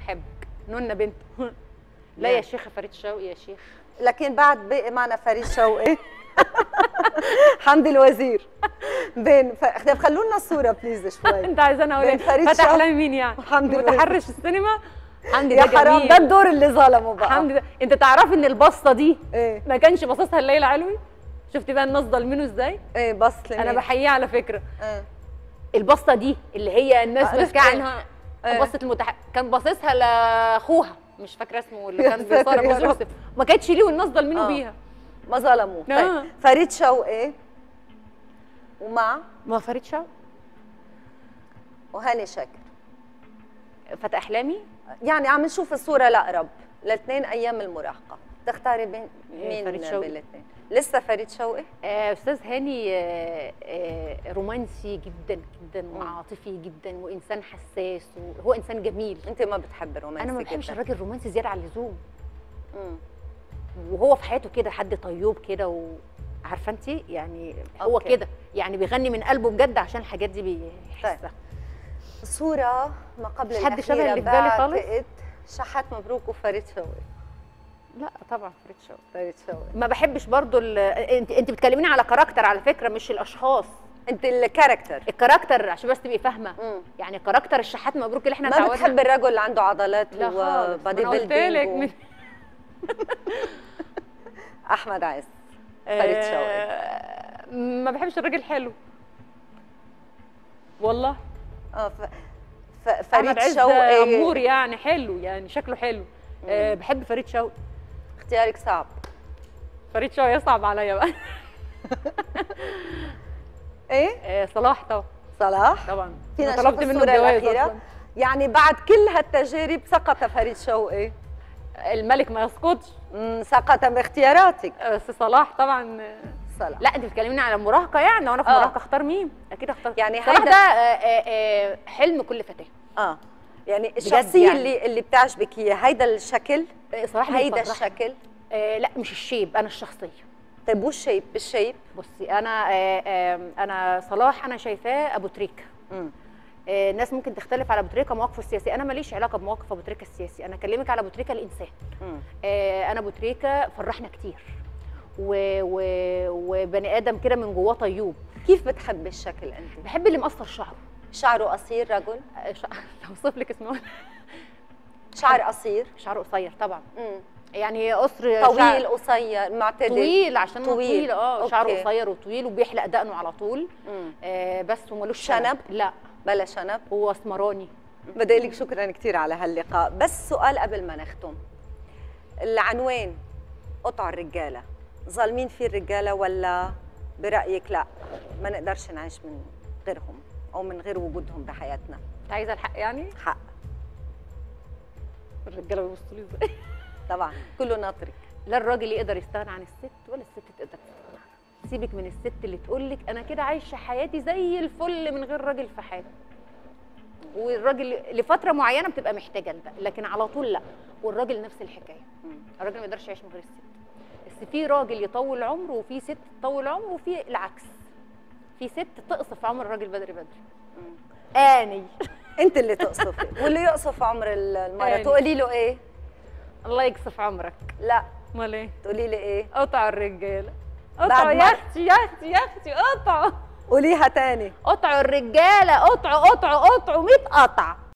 بحبك نونا بنت لا نعم. يا شيخه فريد شوقي يا شيخ لكن بعد بقي معنا فريد شوقي حمدي الوزير بين ف... طب خلوا لنا الصوره بليز شوي انت عايزانا اقول بين ايه فريد فتح شوقي احلامي مين يعني وحمدي الوزير. متحرش السينما حمدي يا ده حرام جميل ده الدور اللي ظلمه بقى حمدي ده انت تعرفي ان البصه دي ايه ما كانش باصصها الليلى علوي شفتي بقى الناس ضالمينه ازاي ايه بص انا لمين؟ بحييه على فكره ايه. البصه دي اللي هي الناس آه، ماسكه عرفت. عنها إيه. بصه المتح... كان باصصها لاخوها مش فاكره اسمه اللي يا كان ساتر بيصور يا ابو رب. يوسف ما كانتش ليه والناس ضالمينه آه. بيها ما ظلموه آه. طيب فريد شوقي ومع ما فريد شوقي وهاني شاكر فتح احلامي يعني عم نشوف الصوره الاقرب الاثنين ايام المراهقه تختاري بين إيه، مين فريد شوقي. بالاثنين لسه فريد شوقي آه، استاذ هاني آه، آه، رومانسي جدا جدا وعاطفي جدا وانسان حساس وهو انسان جميل انت ما بتحبي الرومانسي انا ما بحبش جداً. الراجل الرومانسي زياده عن اللزوم مم. وهو في حياته كده حد طيوب كده وعارفه انت يعني هو أوكي. كده يعني بيغني من قلبه بجد عشان الحاجات دي بيحسها صورة ما قبل مش حد شبه الأخيرة اللي في بالي خالص؟ بعتقد شحات مبروك وفريد شوقي لا طبعا فريد شوقي فريد شوقي ما بحبش برضو ال- انت انت بتكلميني على كاركتر على فكره مش الاشخاص انت الكاركتر الكاركتر عشان بس تبقي فاهمه مم. يعني كاركتر الشحات مبروك اللي احنا ما اتعودنا- بتحب الرجل اللي عنده عضلات لا خالص ما وبادي أنا قلت بيلدينج لك و... من- احمد عز فريد شوقي آه، ما بحبش الراجل حلو والله اه ف... ف... احمد فريد عز شوقي امور يعني حلو يعني شكله حلو أه بحب فريد شوقي اختيارك صعب فريد شوقي يصعب عليا بقى ايه أه صلاح طبعا صلاح طبعا فينا أنا نشوف طلبت منه الصورة الجواز الأخيرة أصلاً. يعني بعد كل هالتجارب سقط فريد شوقي الملك ما يسقطش مم، سقط باختياراتك آه، بس صلاح طبعا آه، صلاح لا انت بتكلميني على المراهقه يعني وانا في آه. المراهقه اختار مين اكيد اختار يعني صلاح هيدا- ده آه، آه، آه، حلم كل فتاه اه يعني الشخصية يعني. اللي اللي بتعجبك هي هيدا الشكل آه، صلاح هيدا بيفرحني. الشكل آه، لا مش الشيب انا الشخصيه طيب والشيب بالشيب بصي انا آه، آه، انا صلاح انا شايفاه ابو تريكه مم. آه، الناس ممكن تختلف على ابو تريكه مواقفه السياسيه انا ماليش علاقه بمواقف ابو تريكه السياسي انا اكلمك على ابو تريكه الانسان مم. آه، انا ابو تريكه فرحنا كتير و... و... وبني ادم كده من جواه طيوب كيف بتحبي الشكل انت بحب اللي مقصر شعره شعره قصير رجل آه، شع... اوصف لك اسمه شعر قصير شعره قصير طبعا مم. يعني قصر طويل شعر... قصير معتدل طويل عشان طويل, طويل. طويل اه أوكي. شعره قصير وطويل وبيحلق دقنه على طول مم. آه بس ومالوش شنب؟ لا بلا شنب هو اسمراني بدي أقول لك شكرا كثير على هاللقاء بس سؤال قبل ما نختم العنوان قطع الرجاله ظالمين فيه الرجاله ولا برايك لا ما نقدرش نعيش من غيرهم او من غير وجودهم بحياتنا انت عايزه الحق يعني حق الرجاله بيبصوا لي ازاي طبعا كله ناطرك لا الراجل يقدر يستغنى عن الست ولا الست تقدر تستغنى عنه سيبك من الست اللي تقول لك انا كده عايشه حياتي زي الفل من غير راجل في حياتي والراجل لفتره معينه بتبقى محتاجه لده لكن على طول لا والراجل نفس الحكايه الراجل ما يقدرش يعيش من غير الست بس في راجل يطول عمره وفي ست تطول عمره وفي العكس في ست تقصف عمر الراجل بدري بدري اني انت اللي تقصفي واللي يقصف عمر المراه يعني. تقولي له ايه الله يقصف عمرك لا امال ايه تقولي لي ايه قطع الرجاله بعد قطعوا ما- يا اختي يا اختي يا اختي قطعوا قوليها تاني قطعوا الرجاله قطعوا قطعوا قطعوا 100 قطع